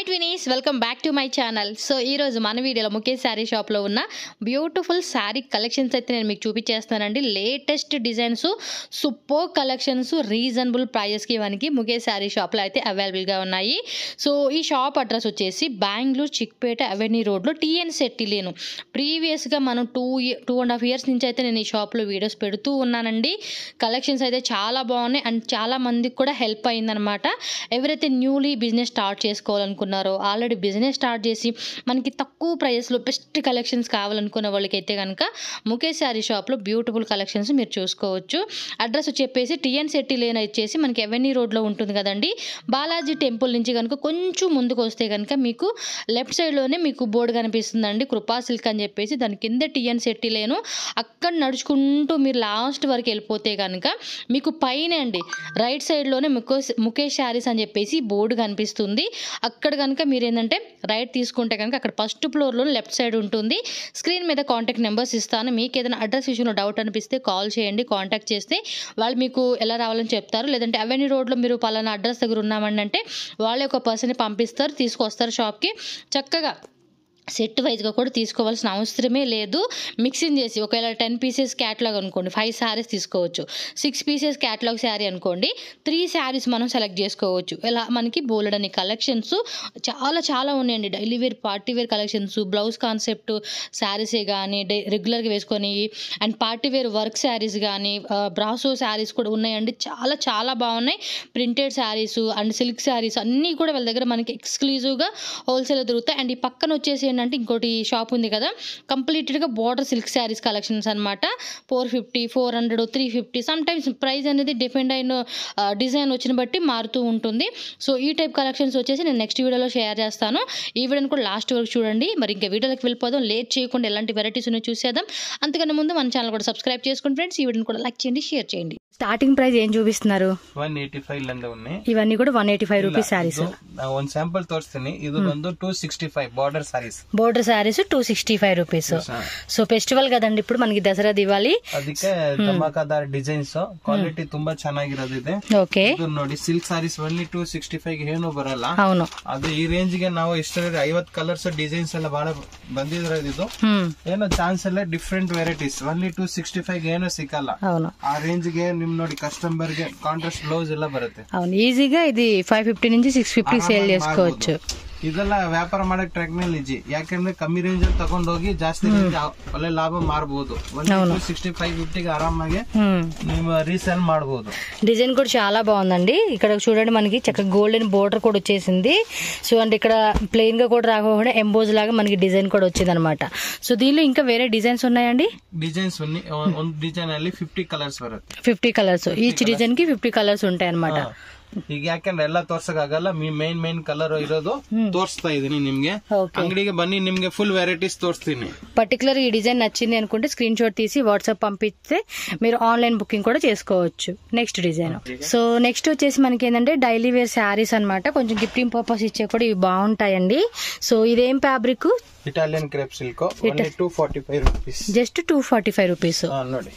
Hi twinnies welcome back to my channel so ఈరోజు మన వీడియోలో ముఖేష్ శారీ షాప్లో ఉన్న బ్యూటిఫుల్ శారీ కలెక్షన్స్ అయితే నేను మీకు చూపించేస్తానండి latest designs super collections reasonable ప్రైజెస్కి ఇవన్నీ ముఖేష్ శారీ షాప్లో అయితే అవైలబుల్గా ఉన్నాయి సో ఈ షాప్ అడ్రస్ వచ్చేసి బెంగళూరు చిక్పేట అవెన్యూ రోడ్లో టీఎన్ సెట్టి లేను ప్రీవియస్గా మనం two two and half years నుంచి అయితే నేను ఈ షాప్లో వీడియోస్ పెడుతూ ఉన్నానండి కలెక్షన్స్ అయితే చాలా బాగున్నాయి అండ్ చాలా మందికి కూడా హెల్ప్ అయిందనమాట ఎవరైతే న్యూలీ బిజినెస్ స్టార్ట్ చేసుకోవాలనుకున్నారో ఆల్రెడీ బిజినెస్ స్టార్ట్ చేసి మనకి తక్కువ ప్రైజెస్లో బెస్ట్ కలెక్షన్స్ కావాలనుకున్న వాళ్ళకైతే కనుక ముఖేష్ శారీ షాప్లో బ్యూటిఫుల్ కలెక్షన్స్ మీరు చూసుకోవచ్చు అడ్రస్ చెప్పేసి టిఎన్ శెట్టి లేన్ వచ్చేసి మనకి ఎవెన్యూ రోడ్లో ఉంటుంది కదండి బాలాజీ టెంపుల్ నుంచి కనుక కొంచెం ముందుకు వస్తే కనుక మీకు లెఫ్ట్ సైడ్లోనే మీకు బోర్డు కనిపిస్తుందండి కృపా సిల్క్ అని చెప్పేసి దాని కింద టిఎన్ శెట్టి లేను అక్కడ నడుచుకుంటూ మీరు లాస్ట్ వరకు వెళ్ళిపోతే కనుక మీకు పైన అండి రైట్ సైడ్లోనే ముఖేష్ ముఖేష్ శారీస్ అని చెప్పేసి బోర్డు కనిపిస్తుంది అక్కడ కనుక మీరు ఏంటంటే రైట్ తీసుకుంటే కనుక అక్కడ ఫస్ట్ ఫ్లోర్లో లెఫ్ట్ సైడ్ ఉంటుంది స్క్రీన్ మీద కాంటాక్ట్ నెంబర్స్ ఇస్తాను మీకు ఏదైనా అడ్రస్ విషయంలో డౌట్ అనిపిస్తే కాల్ చేయండి కాంటాక్ట్ చేస్తే వాళ్ళు మీకు ఎలా రావాలని చెప్తారు లేదంటే అవెన్యూ రోడ్లో మీరు పలానా అడ్రస్ దగ్గర ఉన్నామండి అంటే వాళ్ళే ఒక పర్సన్ని పంపిస్తారు తీసుకొస్తారు షాప్కి చక్కగా సెట్ వైజ్గా కూడా తీసుకోవాల్సిన అవసరమే లేదు మిక్సింగ్ చేసి ఒకవేళ టెన్ పీసెస్ క్యాట్లాగ్ అనుకోండి ఫైవ్ శారీస్ తీసుకోవచ్చు సిక్స్ పీసెస్ క్యాట్లాగ్ శారీ అనుకోండి త్రీ శారీస్ మనం సెలెక్ట్ చేసుకోవచ్చు ఇలా మనకి బోలెడని కలెక్షన్స్ చాలా చాలా ఉన్నాయండి daily wear party wear collections blouse concept శారీసే కానీ డే రెగ్యులర్గా వేసుకొని and party wear work saris కానీ బ్రాసో శారీస్ కూడా ఉన్నాయండి చాలా చాలా బాగున్నాయి printed saris and silk saris అన్నీ కూడా వాళ్ళ దగ్గర మనకి ఎక్స్క్లూజివ్గా హోల్సేల్ దొరుకుతాయి అండ్ ఈ పక్కన వచ్చేసి ఏంటంటే ఇంకోటి షాప్ ఉంది కదా కంప్లీట్గా బార్డర్ సిల్క్ శారీస్ కలెక్షన్స్ అనమాట four fifty four hundred three fifty some times price అనేది డిపెండ్ అయిన డిజైన్ వచ్చిన బట్టి మారుతూ ఉంటుంది సో ఈ టైప్ కలెక్షన్స్ వచ్చేసి నేను నెక్స్ట్ వీడియోలో షేర్ చేస్తాను ఈ వీడియోని కూడా లాస్ట్ వరకు చూడండి మరి ఇంకా వీడియోలోకి వెళ్ళిపోదాం లేట్ చేయకుండా ఎలాంటి వెరైటీస్ ఉన్నాయో చూసేద్దాం అంతకన్నా ముందు మన ఛానల్ కూడా సబ్స్క్రైబ్ చేసుకోండి ఫ్రెండ్స్ ఈ వీడియోని కూడా లైక్ చేయండి షేర్ చేయండి స్టార్టింగ్ ప్రైస్ ఏం చూపిస్తున్నారు ಒನ್ ಏಯ್ಟಿ ಫೈವ್ ಲಂದ ಉನ್ನಿ ఇవన్నీ కూడా one eighty five rupees saris ನಾವು ಒಂದ್ ಸ್ಯಾಂಪಲ್ ತೋರಿಸ್ತೀನಿ ಇದು ಬಂದು two sixty five border saris border saris two sixty five rupees so festival కదండి ఇప్పుడు మనకి దసరా దివాళీ ಅದಕ್ಕೆ ಧಮಾಕಾದಾರ್ ಡಿಸೈನ್ಸ್ ಕ್ವಾಲಿಟಿ ತುಂಬಾ ಚೆನ್ನಾಗಿರೋದಿದೆ ఓకే ಇದು ನೋಡಿ silk saris only two sixty five ಏನು ಬರಲ್ಲ అవును ಅದು ಈ ರೇಂಜ್ ಗೆ ನಾವು ಇಷ್ಟ ಐವತ್ ಕಲರ್ಸ್ ಡಿಸೈನ್ಸ್ ಎಲ್ಲ ಬಹಳ ಬಂದಿರೋದು ಇದು హ్మ్, ಏನೋ ಚಾನ್ಸ್ ಎಲ್ಲ different varieties only two sixty five ಏನು ಸಿಕ್ಕಲ್ಲ అవును ಆ ರೇಂಜ್ ಗೆ ನಿಮ್ ನೋಡಿ ಕಸ್ಟಮರ್ ಗೆ ಕಾಂಟ್ರಾಸ್ಟ್ ಬ್ಲೌಸ್ ಎಲ್ಲ ಬರುತ್ತೆ అవును ఈజీగా ఇది ఫైవ్ ఫిఫ్టీ నుంచి సిక్స్ ఫిఫ్టీ సేల్ చేసుకోవచ్చు ಇದೆಲ್ಲ ವ್ಯಾಪಾರ ಮಾಡಕ್ ಟೆಕ್ನಾಲಜಿ ಯಾಕಂದ್ರೆ ಕಮ್ಮಿ ರೇಂಜ್ ಅಲ್ಲಿ ತಗೊಂಡೋಗಿ ಜಾಸ್ತಿ range ಆ- ಒಳ್ಳೆ ಲಾಭ ಮಾರಬಹುದು ಸಿಕ್ಸ್ಟಿ ಫೈವ್ ಫಿಫ್ಟಿಗೆ ಆರಾಮಾಗಿ హ్మ్. ನೀವು ರೀಸೇಲ್ ಮಾಡಬಹುದು డిజైన్ కూడా చాలా బాగుందండి ఇక్కడ చూడండి మనకి చక్కగా గోల్డెన్ బోర్డర్ కూడా వచ్చేసింది సో అంటే ఇక్కడ ప్లెయిన్ గా కూడా రాకుండా ఎంబోజ్ లాగా మనకి డిజైన్ కూడా వచ్చింది అనమాట సో దీనిలో ఇంకా వేరే డిజైన్స్ ఉన్నాయండి ಡಿಸೈನ್ಸ್ ಒಂದು ಡಿಸೈನ್ ಅಲ್ಲಿ ಫಿಫ್ಟಿ ಕಲರ್ಸ್ ಬರುತ್ತೆ ఫిఫ్టీ కలర్స్ ఈచ్ డిజైన్ కి ఫిఫ్టీ కలర్స్ ఉంటాయి అనమాట ಈಗ ಯಾಕಂದ್ರೆ ಎಲ್ಲ ತೋರ್ಸಕ್ ಆಗಲ್ಲ ಮೇನ್ ಮೇನ್ ಕಲರ್ ಇರೋದು ತೋರಿಸ್ತಾ ಇದೀನಿ ನಿಮ್ಗೆ ఓకే ಅಂಗಡಿಗೆ ಬನ್ನಿ ನಿಮ್ಗೆ ಫುಲ್ ವೆರೈಟೀಸ್ ತೋರಿಸ್ತೀನಿ పర్టికులర్ ఈ డిజైన్ నచ్చింది అనుకుంటే స్క్రీన్ షాట్ తీసి వాట్సాప్ పంపిస్తే మీరు ఆన్లైన్ బుకింగ్ కూడా చేసుకోవచ్చు నెక్స్ట్ డిజైన్ సో నెక్స్ట్ వచ్చేసి మనకి ఏంటంటే డైలీ వేర్ శారీస్ అన్నమాట కొంచెం గిఫ్టింగ్ పర్పస్ ఇచ్చే కూడా ఇవి బాగుంటాయండి సో ఇదేం fabric Italian crepe silk only two forty five rupees just two forty five rupees ನೋಡಿ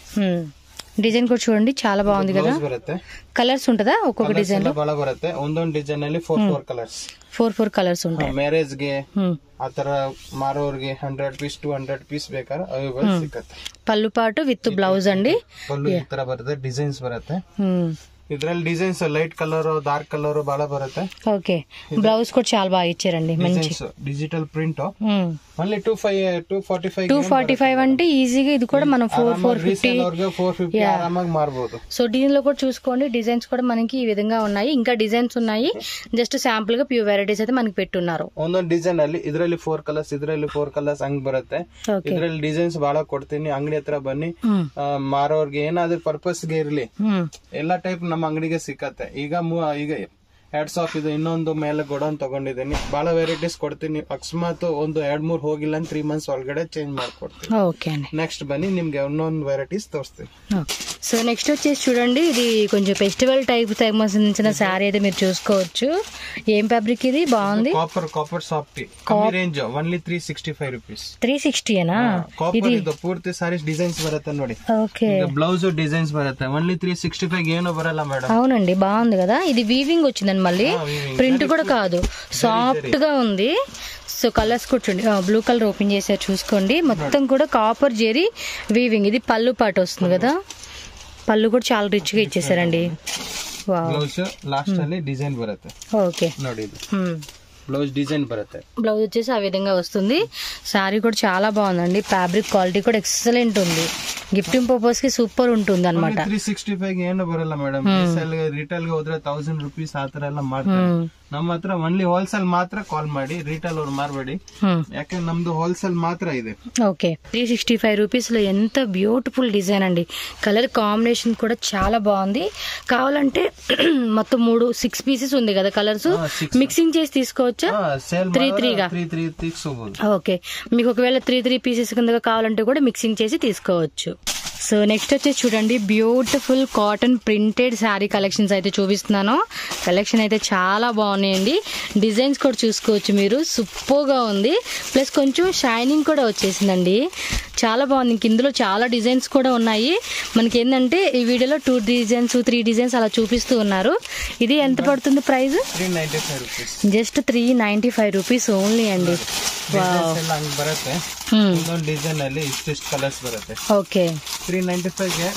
డిజైన్ కూడా చూడండి చాలా బాగుంది కదా ಬ್ಲೌಸ್ ಬರುತ್ತೆ కలర్స్ ఉంటుందా ఒక్కొక్క Colours డిజైన్ ಎಲ್ಲ ಬಹಳ ಬರುತ್ತೆ ಒಂದೊಂದು ಡಿಸೈನ್ ಅಲ್ಲಿ four four colours four four colours ఉంటాయి ಮ್ಯಾರೇಜ್ ಗೆ Hmm. ಆತರ ಮಾರೋರ್ಗೆ hundred piece two hundred piece ಬೇಕಾದ್ರೆ ಅವೈಲೇಬಲ್ ಸಿಕ್ಕತ್ತೆ పళ్ళు పాటు విత్ బ్లౌజ్ అండి ಫುಲ್ ಈ ತರ ಬರುತ್ತೆ ಡಿಸೈನ್ಸ್ ಬರುತ್ತೆ Hmm. ಇದ್ರಲ್ಲಿ designs light colour dark colour ಬಹಳ ಬರುತ್ತೆ ఓకే బ్లౌజ్ కూడా చాలా బాగా ఇచ్చారండి మంచి designs digital print only two five two forty five two forty five అంటే ఈజీగా ఇది కూడా మనం ఫోర్ ఫోర్ ఫిఫ్టీ ರೀಸೇಲ್ ಅವ್ರಿಗೆ ಫೋರ್ ಫಿಫ್ಟಿ ಆರಾಮಾಗಿ ಮಾರ್ಬೋದು సో దీనిలో కూడా చూసుకోండి డిజైన్స్ కూడా మనకి ఈ విధంగా ఉన్నాయి ఇంకా డిజైన్స్ ఉన్నాయి జస్ట్ శాంపుల్ గా ప్యూర్ వెరైటీస్ అయితే మనకి పెట్టున్నారు ಒಂದೊಂದು ಡಿಸೈನ್ ಅಲ್ಲಿ ಇದ್ರಲ್ಲಿ ಫೋರ್ ಕಲರ್ಸ್ ಇದ್ರಲ್ಲಿ ಫೋರ್ ಕಲರ್ಸ್ ಹಂಗ್ ಬರುತ್ತೆ ఓకే ಇದ್ರಲ್ಲಿ ಡಿಸೈನ್ಸ್ ಬಹಳ ಕೊಡ್ತೀನಿ ಅಂಗಡಿ ಹತ್ರ ಬನ್ನಿ ಹ್ಮ್. ಆ, ಮಾರೋರ್ಗೆ ಏನಾದ್ರು ಪರ್ಪಸ್ಗೆ ಇರ್ಲಿ ಹ್ಮ್ ಎಲ್ಲಾ ಟೈಪ್ ನಮ್ಮ ಅಂಗಡಿಗೆ ಸಿಕ್ಕತ್ತೆ ಈಗ ಮು- ಈಗ ಹೆಡ್ಸ್ ಆಫ್ ಇದು ಇನ್ನೊಂದು ಮೇಲೆ ಗೋಡೌನ್ ತಗೊಂಡಿದ್ದೀನಿ ಬಹಳ ವೆರೈಟೀಸ್ ಕೊಡ್ತೀನಿ ಅಕಸ್ಮಾತ್ ಒಂದು ಎರಡ್ ಮೂರ್ ಹೋಗಿಲ್ಲ ತ್ರೀ ಮಂತ್ಸ್ ಒಳಗಡೆ ಚೇಂಜ್ ಮಾಡ್ಕೊಡ್ತೀನಿ ఓకే అండి నెక్స్ట్ బన్నీ నిಮ್ಗೆ ಇನ್ನೊಂದು ವೆರೈಟೀಸ್ ತೋರಿಸ್ತೀನಿ సో నెక్స్ట్ వచ్చేసి చూడండి ఇది కొంచెం ఫెస్టివల్ టైప్ సంబంధించిన శారీ అయితే మీరు చూసుకోవచ్చు ఏం ఫ్యాబ్రిక్ ఇది బాగుంది ಕಾಪರ್ ಕಾಪರ್ ಸಾಫ್ಟ್ ಕಮ್ಮಿ range only three sixty five rupees three ಸಿಕ್ಸ್ಟಿಯೇನಾ ಕಾಪರ್ ಇದು ಪೂರ್ತಿ ಸಾರೀಸ್ ಡಿಸೈನ್ಸ್ ಬರುತ್ತೆ ನೋಡಿ ఓకే ಬ್ಲೌಸ್ ಡಿಸೈನ್ಸ್ ಬರುತ್ತೆ ಒನ್ಲಿ ತ್ರೀ ಸಿಕ್ಸ್ಟಿ ಫೈವ್ ಏನು ಬರಲ್ಲ ಮೇಡಮ್ అవునండి బాగుంది కదా ఇది వీవింగ్ వచ్చింది మళ్ళీ ఆ, weaving. ప్రింట్ కూడా కాదు సాఫ్ట్ గా ఉంది సో కలర్స్ కూడా చూడండి బ్లూ కలర్ ఓపెన్ చేశారు చూసుకోండి మొత్తం కూడా కాపర్ జెరీ వీవింగ్ ఇది పళ్ళు పాటు వస్తుంది కదా పళ్ళు కూడా చాలా రిచ్ గా ఇచ్చేసారండి వావ్ ಬ್ಲೌಸ್ ಲಾಸ್ಟ್ ಅಲ್ಲಿ ಡಿಸೈನ್ ಬರುತ್ತೆ ఓకే ನೋಡಿ ಇದು ಬ್ಲೌಸ್ ಡಿಸೈನ್ ಬರುತ್ತೆ బ్లౌజ్ వచ్చేసి ఆ విధంగా వస్తుంది శారీ కూడా చాలా బాగుందండి ఫ్యాబ్రిక్ క్వాలిటీ కూడా ఎక్సలెంట్ ఉంది గిఫ్టింగ్ పర్పస్ కి సూపర్ ఉంటుంది అనమాట ತ್ರೀ ಸಿಕ್ಸ್ಟಿ ಫೈವ್ ಏನು ಬರಲ್ಲ ಮೇಡಮ್ ರಿಟೇಲ್ ಗೆ ಹೋದ್ರೆ ತೌಸಂಡ್ ರುಪೀಸ್ ಆತರ ಎಲ್ಲ ಮಾಡ್ತಾರೆ ನಮ್ಮ ಹತ್ರ ಒನ್ಲಿ ಹೋಲ್ಸೇಲ್ ಮಾತ್ರ ಕಾಲ್ ಮಾಡಿ ರಿಟೇಲ್ ಅವ್ರು ಮಾರ್ಬೇಡಿ ಯಾಕಂದ್ರೆ ನಮ್ದು ಹೋಲ್ಸೇಲ್ ಮಾತ್ರ ಇದೆ ఓకే త్రీ సిక్స్టీ ఫైవ్ రూపీస్లో ఎంత బ్యూటిఫుల్ డిజైన్ అండి కలర్ కాంబినేషన్ కూడా చాలా బాగుంది కావాలంటే మొత్తం మూడు సిక్స్ పీసెస్ ఉంది కదా కలర్స్ ఆ, six. మిక్సింగ్ చేసి తీసుకోవచ్చా ಸೇಲ್ Three, three గా? ತ್ರೀ ತ್ರೀ తీసుకోಬಹುದು ఓకే మీకు ఒకవేళ త్రీ త్రీ పీసెస్ కింద కావాలంటే కూడా మిక్సింగ్ చేసి తీసుకోవచ్చు సో నెక్స్ట్ వచ్చేసి చూడండి beautiful cotton printed sari collections అయితే చూపిస్తున్నాను కలెక్షన్ అయితే చాలా బాగున్నాయండి డిజైన్స్ కూడా చూసుకోవచ్చు మీరు సూపర్గా ఉంది ప్లస్ కొంచెం షైనింగ్ కూడా వచ్చేసిందండి చాలా బాగుంది ఇంక ఇందులో చాలా డిజైన్స్ కూడా ఉన్నాయి మనకి ఏంటంటే ఈ వీడియోలో టూ డిజైన్స్ త్రీ డిజైన్స్ అలా చూపిస్తూ ఉన్నారు ఇది ఎంత పడుతుంది price three ninety five rupees just three ninety five rupees only అండి ಡಿಸೈನ್ಸ್ ಎಲ್ಲ ಹಂಗ್ ಬರುತ್ತೆ ಒಂದೊಂದು ಡಿಸೈನ್ ಅಲ್ಲಿ ಇಷ್ಟಿಷ್ಟು ಕಲರ್ಸ್ ಬರುತ್ತೆ ఓకే ತ್ರೀ ನೈಂಟಿ ಫೈವ್ ಗೆ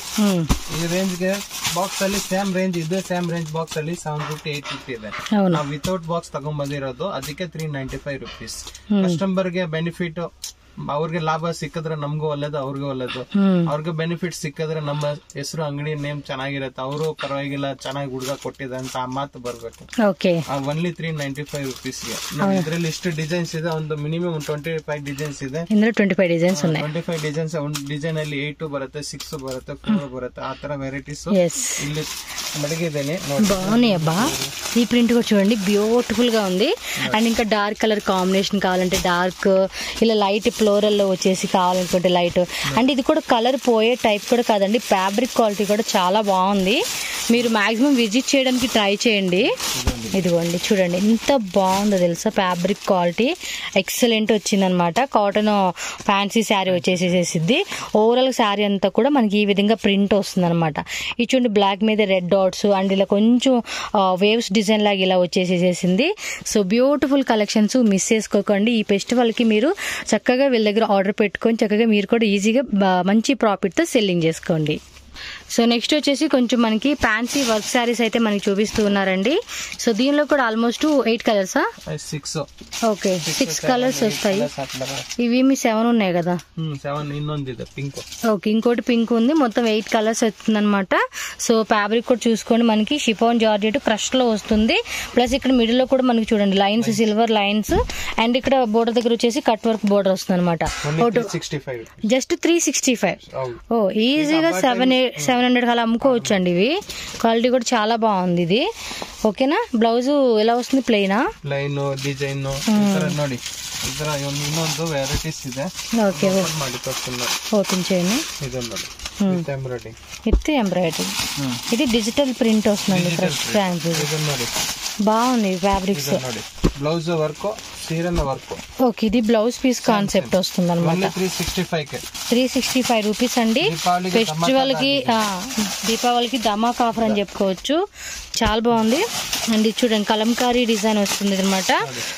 ಈ ರೇಂಜ್ ಗೆ ಬಾಕ್ಸ್ ಅಲ್ಲಿ ಸೇಮ್ ರೇಂಜ್ ಇದೆ ಸೇಮ್ ರೇಂಜ್ ಬಾಕ್ಸ್ ಅಲ್ಲಿ ಸೆವೆನ್ ಫಿಫ್ಟಿ ಏಟ್ ಫಿಫ್ಟಿ ಇದೆ అవును ನಾವು ವಿತೌಟ್ ಬಾಕ್ಸ್ ತಗೊಂಡ್ ಬಂದಿರೋದು ಅದಕ್ಕೆ three ninety five rupees customer ಗೆ ಬೆನಿಫಿಟ್ ಅವ್ರಿಗೆ ಲಾಭ ಸಿಕ್ಕಿದ್ರೆ ನಮ್ಗೂ ಒಳ್ಳೇದು ಅವ್ರಿಗೂ ಒಳ್ಳೇದು ಹ್ಮ್ ಅವ್ರಿಗೆ ಬೆನಿಫಿಟ್ ಸಿಕ್ಕಿದ್ರೆ ನಮ್ಮ ಹೆಸರು ಅಂಗಡಿ ನೇಮ್ ಚೆನ್ನಾಗಿರುತ್ತೆ ಅವರು ಪರವಾಗಿಲ್ಲ ಚೆನ್ನಾಗಿ ಹುಡುಗ ಕೊಟ್ಟಿದೆ ಅಂತ ಆ ಮಾತು ಬರ್ಬೇಕು okay only three ninety five rupees ಗೆ ಇದ್ರಲ್ಲಿ ಇಷ್ಟು ಡಿಸೈನ್ಸ್ ಇದೆ ಒಂದು ಮಿನಿಮಮ್ ಟ್ವೆಂಟಿ ಫೈವ್ ಡಿಸೈನ್ಸ್ ಇದೆ ఇందులో ట్వంటీ ఫైవ్ డిజైన్స్ ఉన్నాయి ಟ್ವೆಂಟಿ ಫೈವ್ ಡಿಸೈನ್ಸ್ ಒಂದು ಡಿಸೈನ್ ಅಲ್ಲಿ ಏಟ್ ಬರುತ್ತೆ ಸಿಕ್ಸ್ ಬರುತ್ತೆ ಫೋರ್ ಬರುತ್ತೆ ಆ ತರ ವೆರೈಟೀಸ್ ఎస్ ಇಲ್ಲಿ ಮಡಗಿದ್ದೇನೆ ನೋಡಿ బాగున్నాయి అబ్బా ఈ ప్రింట్ కూడా చూడండి బ్యూటిఫుల్ గా ఉంది అండ్ ఇంకా డార్క్ కలర్ కాంబినేషన్ కావాలంటే డార్క్ ఇలా లైట్ ఫ్లోరల్ లో వచ్చేసి కావాలనుకుంటే లైట్ అండ్ ఇది కూడా కలర్ పోయే టైప్ కూడా కాదండి ఫ్యాబ్రిక్ క్వాలిటీ కూడా చాలా బాగుంది మీరు మాక్సిమం విజిట్ చేయడానికి ట్రై చేయండి ఇదిగోండి చూడండి ఎంత బాగుందో తెలుసా ఫ్యాబ్రిక్ క్వాలిటీ ఎక్సలెంట్ వచ్చిందనమాట కాటన్ ఫ్యాన్సీ శారీ వచ్చేసేసిద్ది ఓవరాల్ శారీ అంతా కూడా మనకి ఈ విధంగా ప్రింట్ వస్తుంది అనమాట ఈ చూడండి బ్లాక్ మీద రెడ్ డాట్స్ అండ్ ఇలా కొంచెం వేవ్స్ డిజైన్ లాగా ఇలా వచ్చేసేసింది సో బ్యూటిఫుల్ కలెక్షన్స్ మిస్ చేసుకోకండి ఈ ఫెస్టివల్ కి మీరు చక్కగా వీళ్ళ దగ్గర ఆర్డర్ పెట్టుకొని చక్కగా మీరు కూడా ఈజీగా బా- మంచి ప్రాఫిట్ తో సెల్లింగ్ చేసుకోండి సో నెక్స్ట్ వచ్చేసి కొంచెం మనకి ఫ్యాన్సీ వర్క్ శారీస్ అయితే మనకి చూపిస్తూ ఉన్నారండి సో దీనిలో కూడా ఆల్మోస్ట్ ఎయిట్ కలర్సా ಸಿಕ್ಸ್ ఓకే సిక్స్ కలర్స్ వస్తాయి ఇవి మీ సెవెన్ ఉన్నాయి కదా ಹ್ಮ್ ಸೆವೆನ್ ಇನ್ನೊಂದಿದೆ ಪಿಂಕ್ ఓకే ఇంకోటి పింక్ ఉంది మొత్తం ఎయిట్ కలర్స్ వస్తుందన్నమాట సో ఫ్యాబ్రిక్ కూడా చూసుకోండి మనకి షిఫాన్ జార్జెట్ క్రష్ లో వస్తుంది ప్లస్ ఇక్కడ మిడిల్ లో కూడా మనకి చూడండి లైన్స్ సిల్వర్ లైన్స్ అండ్ ఇక్కడ బోర్డర్ దగ్గర వచ్చేసి కట్ వర్క్ బోర్డర్ వస్తుంది అనమాట only sixty five just three sixty five ಹೌದು ఓ ఈజీగా సెవెన్ సెవెన్ హండ్రెడ్ అలా అమ్ముకోవచ్చు అండి ఇవి క్వాలిటీ కూడా చాలా బాగుంది ఇది ఓకేనా బ్లౌజ్ ఎలా వస్తుంది ప్లెయినా ಲೈನ್ ಡಿಸೈನ್ ಈ ತರ ನೋಡಿ ಈ ತರ ಒಂದು ಇನ್ನೊಂದು ವೆರೈಟೀಸ್ ಇದೆ ఓకే Open ಮಾಡಿ ತೋರಿಸ್ತೀನಿ ఓపెన్ చేయండి ಇದು ನೋಡಿ ವಿತ್ ಎಂಬ್ರಾಯ್ಡಿಂಗ್ విత్ ఎంబ్రాయిడరీ ఇది డిజిటల్ ప్రింట్ వస్తుందండి ఫ్రెష్ ఫ్యాన్సీ ಇದು ನೋಡಿ బాగుంది ఫ్యాబ్రిక్స్ ಇದು ನೋಡಿ ಬ್ಲೌಸ್ ವರ್ಕ್ ಸೀರೆನ ವರ್ಕ್ ఓకే ఇది బ్లౌజ్ పీస్ కాన్సెప్ట్ వస్తుంది అనమాట ಓನ್ಲಿ ತ್ರೀ ಸಿಕ್ಸ್ಟಿ ಫೈವ್ ಕೆ త్రీ సిక్స్టీ ఫైవ్ రూపీస్ అండి దీపావళికి ఫెస్టివల్ కి ఆ, దీపావళికి ధమాక్ ఆఫర్ అని చెప్పుకోవచ్చు చాలా బాగుంది అండ్ ఇది చూడండి కలంకారీ డిజైన్ వస్తుంది అనమాట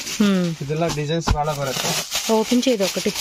ಇದೆಲ್ಲ ಡಿಸೈನ್ಸ್ ಬಹಳ ಬರುತ್ತೆ ఓపెన్ చేయదు ఒకటి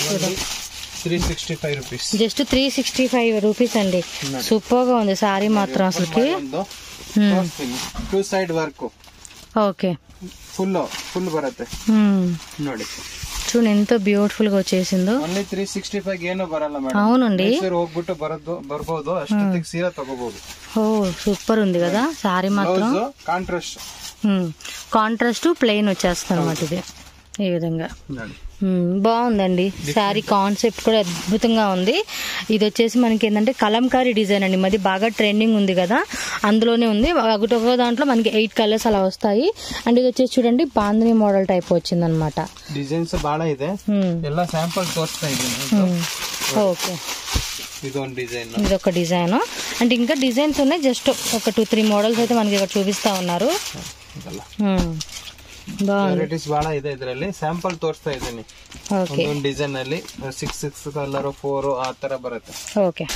three sixty five rupees just three sixty five rupees అండి సూపర్ గా ఉంది సారీ మాత్రం అసలుకి ಒಂದು ತೋರಿಸ್ತೀನಿ two side work okay full full ಬರುತ್ತೆ ನೋಡಿ చూడండి ఎంత బ్యూటిఫుల్ గా వచ్చేసిందో ಓನ್ಲಿ ತ್ರೀ ಸಿಕ್ಸ್ಟಿ ಫೈವ್ ಏನು ಬರಲ್ಲ ಮೇಡಮ್ అవునండి ಮೈಸೂರು ಹೋಗ್ಬಿಟ್ಟು ಬರೋದು ಬರ್ಬೋದು ಅಷ್ಟೊತ್ತಿಗೆ ಸೀರೆ ತಗೋಬಹುದು ఓ సూపర్ ఉంది కదా సారీ మాత్రం ಬ್ಲೌಸ್ ಕಾಂಟ್ರಾಸ್ಟ್ కాంట్రాస్ట్ ప్లెయిన్ వచ్చేస్తుంది అనమాట ఇది ఈ విధంగా ನೋಡಿ మ్మ్, బాగుందండి శారీ కాన్సెప్ట్ కూడా అద్భుతంగా ఉంది ఇది వచ్చేసి మనకి ఏంటంటే కలంకారీ డిజైన్ అండి మరి బాగా ట్రెండింగ్ ఉంది కదా అందులోనే ఉంది ఒకటి ఒక దాంట్లో మనకి ఎయిట్ కలర్స్ అలా వస్తాయి అండ్ ఇది వచ్చేసి చూడండి బాంధనీ మోడల్ టైప్ వచ్చిందనమాట ಡಿಸೈನ್ಸ್ ಬಹಳ ಇದೆ ಎಲ್ಲ ಸ್ಯಾಂಪಲ್ ತೋರಿಸ್ತಾ ಇದ್ದೀನಿ ఓకే ಇದೊಂದು ಡಿಸೈನ್ ఇది ఒక డిజైన్ అంటే ఇంకా డిజైన్స్ ఉన్నాయి జస్ట్ ఒక టూ త్రీ మోడల్స్ అయితే మనకి ఇక్కడ చూపిస్తా ఉన్నారు ಇದೆಲ್ಲ మ్మ్. బాగుంది ವೆರೈಟೀಸ್ ಬಹಳ ಇದೆ ಇದರಲ್ಲಿ ಸ್ಯಾಂಪಲ್ ತೋರಿಸ್ತಾ ಇದ್ದೀನಿ ఓకే ಒಂದೊಂದು ಡಿಸೈನ್ ಅಲ್ಲಿ ಸಿಕ್ಸ್ ಸಿಕ್ಸ್ ಕಲರ್ ಫೋರ್ ಆ ತರ ಬರುತ್ತೆ ఓకే సో